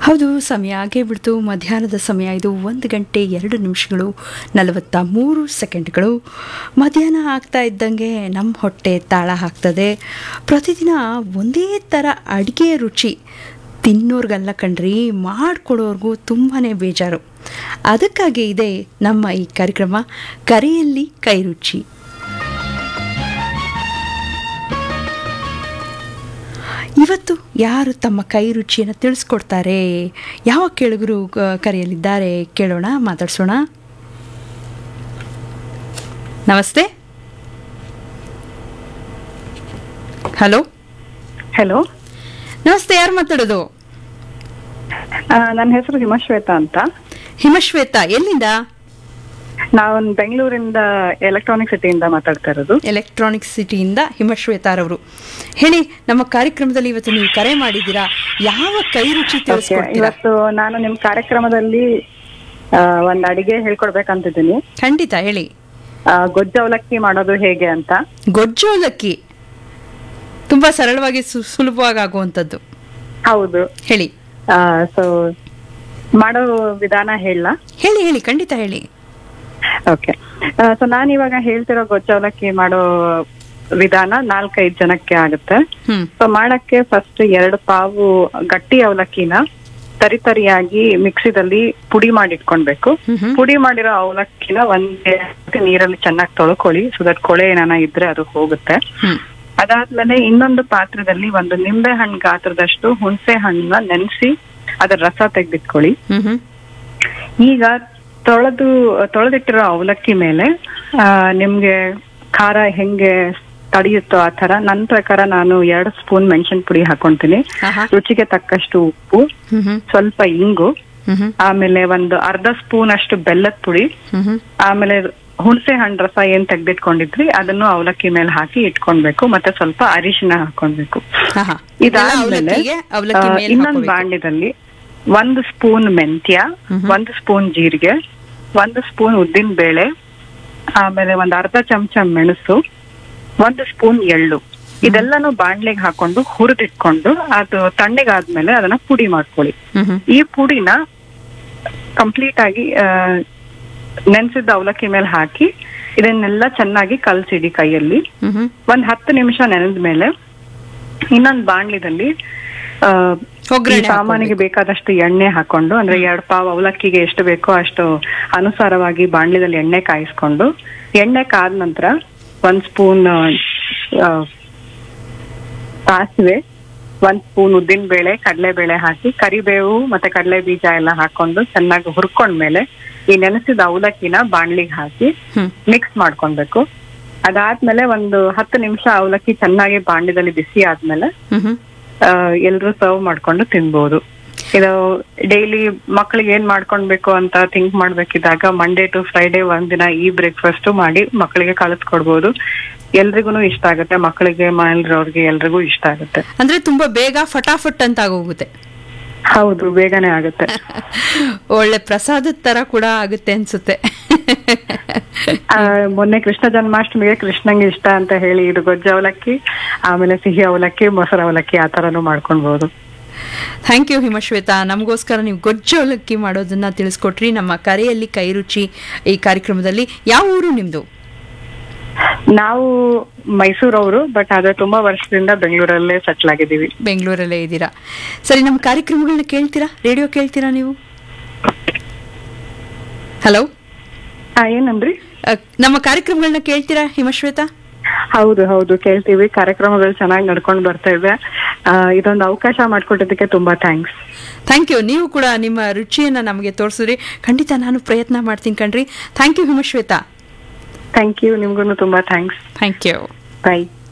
ಹೌದು ಸಮಯ ಆಗೇ ಬಿಡ್ತು ಮಧ್ಯಾಹ್ನದ ಸಮಯ ಇದು ಒಂದು ಗಂಟೆ ಎರಡು ನಿಮಿಷಗಳು ನಲವತ್ತ ಮೂರು ಸೆಕೆಂಡ್ಗಳು ಮಧ್ಯಾಹ್ನ ಆಗ್ತಾ ಇದ್ದಂಗೆ ನಮ್ಮ ಹೊಟ್ಟೆ ತಾಳ ಹಾಕ್ತದೆ ಪ್ರತಿದಿನ ಒಂದೇ ಥರ ಅಡುಗೆ ರುಚಿ ತಿನ್ನೋರ್ಗಲ್ಲ ಕಣ್ರಿ ಮಾಡಿಕೊಡೋರ್ಗೂ ತುಂಬಾ ಬೇಜಾರು ಅದಕ್ಕಾಗಿ ಇದೆ ನಮ್ಮ ಈ ಕಾರ್ಯಕ್ರಮ ಕರೆಯಲ್ಲಿ ಕೈ ರುಚಿ ಇವತ್ತು ಯಾರು ತಮ್ಮ ಕೈ ರುಚಿಯನ್ನು ತಿಳಿಸ್ಕೊಡ್ತಾರೆ ಯಾವ ಕೇಳುಗರು ಕ- ಕರೆಯಲಿದ್ದಾರೆ ಕೇಳೋಣ ಮಾತಾಡ್ಸೋಣ ನಮಸ್ತೆ ಹಲೋ ಹಲೋ ನಮಸ್ತೆ ಯಾರು ಮಾತಾಡೋದು ನನ್ನ ಹೆಸರು ಹಿಮಶ್ವೇತಾ ಅಂತ ಹಿಮಶ್ವೇತಾ ಎಲ್ಲಿಂದ ನಾವು ಬೆಂಗಳೂರಿಂದ ಎಲೆಕ್ಟ್ರಾನಿಕ್ ಸಿಟಿಯಿಂದ ಮಾತಾಡ್ತಾ ಇರೋದು ಎಲೆಕ್ಟ್ರಾನಿಕ್ ಸಿಟಿಯಿಂದ ಹಿಮಶ್ವೇತಾರವರು ಹೇಳಿ ನಮ್ಮ ಕಾರ್ಯಕ್ರಮದಲ್ಲಿ ಇವತ್ತು ನೀವು ಕರೆ ಮಾಡಿದ್ದೀರಾ ಯಾವ ಕೈ ರುಚಿ Okay, ತಿಳಿಸ್ಕೊಡ್ತೀರಾ ಇವತ್ತು ನಾನು ನಿಮ್ಮ ಕಾರ್ಯಕ್ರಮದಲ್ಲಿ ಆ, ಒಂದ್ ಅಡಿಗೆ ಹೇಳ್ಕೊಡ್ಬೇಕಂತಿದ್ದೀನಿ ಖಂಡಿತ ಹೇಳಿ ಆ, ಗೊಜ್ಜು ಅವಲಕ್ಕಿ ಮಾಡೋದು ಹೇಗೆ ಅಂತ ಗೊಜ್ಜು ಅವಲಕ್ಕಿ ತುಂಬಾ ಸರಳವಾಗಿ ಸು- ಸುಲಭವಾಗಿ ಆಗುವಂಥದ್ದು ಹೌದು ಹೇಳಿ ಸೊ ಮಾಡೋ ವಿಧಾನ ಹೇಳ ಹೇಳಿ ಹೇಳಿ ಖಂಡಿತ ಹೇಳಿ ಓಕೆ ಸೊ ನಾನು ಇವಾಗ ಹೇಳ್ತಿರೋ ಗೊಜ್ಜು ಅವಲಕ್ಕಿ ಮಾಡೋ ವಿಧಾನ ನಾಲ್ಕೈದು ಜನಕ್ಕೆ ಆಗುತ್ತೆ ಹ್ಮ್ ಸೊ ಮಾಡಕ್ಕೆ ಫಸ್ಟ್ ಎರಡು ಪಾವು ಗಟ್ಟಿ ಅವಲಕ್ಕಿನ ತರಿ ತರಿಯಾಗಿ ಮಿಕ್ಸಿದಲ್ಲಿ ಪುಡಿ ಮಾಡಿ ಇಟ್ಕೊಳ್ಬೇಕು ಹ್ಮ್ ಹ್ಮ್. ಪುಡಿ ಮಾಡಿರೋ ಅವಲಕ್ಕಿನ ಒಂದೇ ನೀರಲ್ಲಿ ಚೆನ್ನಾಗಿ ತೊಳ್ಕೊಳ್ಳಿ ಸೊ ದಟ್ ಕೊಳೆ ಏನಾನ ಇದ್ರೆ ಅದು ಹೋಗುತ್ತೆ ಹ್ಮ್ ಅದಾದ್ಮೇಲೆ ಇನ್ನೊಂದು ಪಾತ್ರದಲ್ಲಿ ಒಂದು ನಿಂಬೆ ಹಣ್ಣು ಗಾತ್ರದಷ್ಟು ಹುಣಸೆ ಹಣ್ಣನ್ನ ನೆನೆಸಿ ಅದರ ರಸ ತೆಗೆದಿಟ್ಕೊಳ್ಳಿ ಹ್ಮ್ ಹ್ಮ್ ಈಗ ತೊಳೆದು ತೊಳೆದಿಟ್ಟಿರೋ ಅವಲಕ್ಕಿ ಮೇಲೆ ಆ, ನಿಮ್ಗೆ ಖಾರ ಹೆಂಗೆ ತಡೆಯುತ್ತೋ ಆ ತರ ನನ್ನ ಪ್ರಕಾರ ನಾನು ಎರಡು ಸ್ಪೂನ್ ಮೆಣಸಿನ ಪುಡಿ ಹಾಕೊಂತೀನಿ ಆಹಾ. ರುಚಿಗೆ ತಕ್ಕಷ್ಟು ಉಪ್ಪು ಹ್ಮ್ ಹ್ಮ್ ಸ್ವಲ್ಪ ಇಂಗು ಹ್ಮ್ ಹ್ಮ್ ಆಮೇಲೆ ಒಂದು ಅರ್ಧ ಸ್ಪೂನ್ ಅಷ್ಟು ಬೆಲ್ಲದ ಪುಡಿ ಹ್ಮ್ ಹ್ಮ್ ಆಮೇಲೆ ಹುಣಸೆ ಹಣ್ಣು ರಸ ಏನ್ ತೆಗ್ದಿಟ್ಕೊಂಡಿದ್ರಿ ಅದನ್ನು ಅವಲಕ್ಕಿ ಮೇಲೆ ಹಾಕಿ ಇಟ್ಕೊಳ್ಬೇಕು ಮತ್ತೆ ಸ್ವಲ್ಪ ಅರಿಶಿನ ಹಾಕೊಳ್ಬೇಕು ಆಹಾ. ಇದಾದ್ಮೇಲೆ ಅವಲಕ್ಕಿಗೆ ಅವಲಕ್ಕಿ ಆ, ಮೇಲೆ ಇನ್ನೊಂದು ಹಾಕೋಬೇಕು. ಬಾಂಡ್ಲಿದಲ್ಲಿ ಒಂದು ಸ್ಪೂನ್ ಮೆಂತ್ಯ ಮ್ಹೂ. ಒಂದು ಸ್ಪೂನ್ ಜೀರಿಗೆ ಒಂದು ಸ್ಪೂನ್ ಉದ್ದಿನ ಬೇಳೆ ಆಮೇಲೆ ಒಂದು ಅರ್ಧ ಚಮಚ ಮೆಣಸು ಒಂದು ಸ್ಪೂನ್ ಎಳ್ಳು ಇದೆಲ್ಲಾನು ಬಾಣ್ಲಿಗೆ ಹಾಕೊಂಡು ಹುರಿದಿಟ್ಕೊಂಡು ಅದು ತಣ್ಣಗಾದ್ಮೇಲೆ ಅದನ್ನ ಪುಡಿ ಮಾಡ್ಕೊಳ್ಳಿ ಹ್ಮ್ ಹ್ಮ್ ಈ ಪುಡಿನ ಕಂಪ್ಲೀಟ್ ಆಗಿ ನೆನ್ಸಿದ್ದ ಅವಲಕ್ಕಿ ಮೇಲೆ ಹಾಕಿ ಇದನ್ನೆಲ್ಲ ಚೆನ್ನಾಗಿ ಕಲ್ಸಿಡಿ ಕೈಯಲ್ಲಿ ಹ್ಮ್ ಹ್ಮ್ ಒಂದ್ ಹತ್ತು ನಿಮಿಷ ನೆನೆದ ಮೇಲೆ ಇನ್ನೊಂದ್ ಬಾಣ್ಲಿದಲ್ಲಿ ಆ, ಒಗ್ಗರಣೆ ಈ ಸಾಮಾನಿಗೆ ಬೇಕಾದಷ್ಟು ಎಣ್ಣೆ ಹಾಕೊಂಡು ಅಂದ್ರೆ ಎರಡ್ ಪಾವ್ ಅವಲಕ್ಕಿಗೆ ಎಷ್ಟು ಬೇಕೋ ಅಷ್ಟು ಅನುಸಾರವಾಗಿ ಬಾಣ್ಲಿದಲ್ಲಿ ಎಣ್ಣೆ ಕಾಯಿಸ್ಕೊಂಡು ಎಣ್ಣೆ ಕಾದ ನಂತರ ಒಂದ್ ಸ್ಪೂನ್ ಸಾಸಿವೆ ಒಂದ್ ಸ್ಪೂನ್ ಉದ್ದಿನ ಬೇಳೆ ಕಡಲೆ ಬೇಳೆ ಹಾಕಿ ಕರಿಬೇವು ಮತ್ತೆ ಕಡಲೆ ಬೀಜ ಎಲ್ಲ ಹಾಕೊಂಡು ಚೆನ್ನಾಗಿ ಹುರ್ಕೊಂಡ್ಮೇಲೆ ಈ ನೆನೆಸಿದ ಅವಲಕ್ಕಿನ ಬಾಣ್ಲಿಗೆ ಹಾಕಿ ಹ್ಮ್ ಮಿಕ್ಸ್ ಮಾಡ್ಕೊಳ್ಬೇಕು ಅದಾದ್ಮೇಲೆ ಒಂದು ಹತ್ತು ನಿಮಿಷ ಅವಲಕ್ಕಿ ಚೆನ್ನಾಗಿ ಬಾಂಡ್ಯದಲ್ಲಿ ಬಿಸಿ ಆದ್ಮೇಲೆ ಹ್ಮ್ ಹ್ಮ್ ಎಲ್ರು ಸರ್ವ್ ಮಾಡ್ಕೊಂಡು ತಿನ್ಬೋದು ಇದು ಡೈಲಿ ಮಕ್ಳಿಗೆ ಏನ್ ಮಾಡ್ಕೊಳ್ಬೇಕು ಅಂತ ಥಿಂಕ್ ಮಾಡ್ಬೇಕಿದ್ದಾಗ ಮಂಡೇ ಟು ಫ್ರೈಡೆ ಒಂದಿನ ಈ ಬ್ರೇಕ್ಫಾಸ್ಟ್ ಮಾಡಿ ಮಕ್ಕಳಿಗೆ ಕಳಿಸ್ಕೊಡ್ಬೋದು ಎಲ್ರಿಗೂ ಇಷ್ಟ ಆಗುತ್ತೆ ಮಕ್ಕಳಿಗೆ ಮನೇಲಿರೋರ್ಗೆ ಎಲ್ರಿಗೂ ಇಷ್ಟ ಆಗುತ್ತೆ ಅಂದ್ರೆ ತುಂಬಾ ಬೇಗ ಫಟಾಫಟ್ ಅಂತ ಆಗೋಗುತ್ತೆ ಹೌದು ಬೇಗನೆ ಆಗುತ್ತೆ ಒಳ್ಳೆ ಪ್ರಸಾದದ ತರ ಕೂಡ ಆಗುತ್ತೆ ಅನ್ಸುತ್ತೆ ಆ, ಮೊನ್ನೆ ಕೃಷ್ಣ ಜನ್ಮಾಷ್ಟಮಿಗೆ ಕೃಷ್ಣಂಗೆ ಇಷ್ಟ ಅಂತ ಹೇಳಿ ಇದು ಗೊಜ್ಜು ಅವಲಕ್ಕಿ ಆಮೇಲೆ ಸಿಹಿ ಅವಲಕ್ಕಿ ಮೊಸರು ಅವಲಕ್ಕಿ ಆ ತರನು ಮಾಡ್ಕೊಳ್ಬಹುದು ಥ್ಯಾಂಕ್ ಯು ಹಿಮಶ್ವೇತಾ ನಮಗೋಸ್ಕರ ನೀವು ಗೊಜ್ಜು ಅವಲಕ್ಕಿ ಮಾಡೋದನ್ನ ತಿಳಿಸ್ಕೊಟ್ರಿ ನಮ್ಮ ಕರೆಯಲ್ಲಿ ಕೈ ರುಚಿ ಈ ಕಾರ್ಯಕ್ರಮದಲ್ಲಿ ಯಾವ ಊರು ನಿಮ್ದು ನಾವು ಮೈಸೂರವರು ಬಟ್ ಆದ್ರೆ ತುಂಬಾ ವರ್ಷದಿಂದ ಬೆಂಗಳೂರಲ್ಲೇ ಸೆಟ್ಲ್ ಆಗಿದ್ದೀವಿ ಬೆಂಗಳೂರಲ್ಲೇ ಇದ್ದೀರಾ ಸರಿ ನಮ್ಮ ಕಾರ್ಯಕ್ರಮಗಳನ್ನ ಕೇಳ್ತೀರಾ ರೇಡಿಯೋ ಕೇಳ್ತೀರಾ ನೀವು ಹಲೋ ಆ, ಏನಂದ್ರಿ ನಮ್ಮ ಕಾರ್ಯಕ್ರಮಗಳನ್ನ ಕೇಳ್ತೀರಾ ಹಿಮಶ್ವೇತಾ ಹೌದು ಹೌದು ಕೇಳ್ತೀವಿ ಕಾರ್ಯಕ್ರಮಗಳು ಚೆನ್ನಾಗಿ ನಡ್ಕೊಂಡು ಬರ್ತಾ ಇದೆ ಆ, ಇದೊಂದು ಅವಕಾಶ ಮಾಡ್ಕೊಟ್ಟಿದ್ದಕ್ಕೆ ತುಂಬಾ ಥ್ಯಾಂಕ್ಸ್ ಥ್ಯಾಂಕ್ ಯು ನೀವು ಕೂಡ ನಿಮ್ಮ ರುಚಿಯನ್ನ ನಮಗೆ ತೋರಿಸಿದ್ರಿ ಖಂಡಿತ ನಾನು ಪ್ರಯತ್ನ ಮಾಡ್ತೀನಿ ಕಣ್ರಿ thank you Himashweta thank you ನಿಮ್ಗೂ ತುಂಬಾ ಥ್ಯಾಂಕ್ಸ್ ಥ್ಯಾಂಕ್ ಯು ಬಾಯ್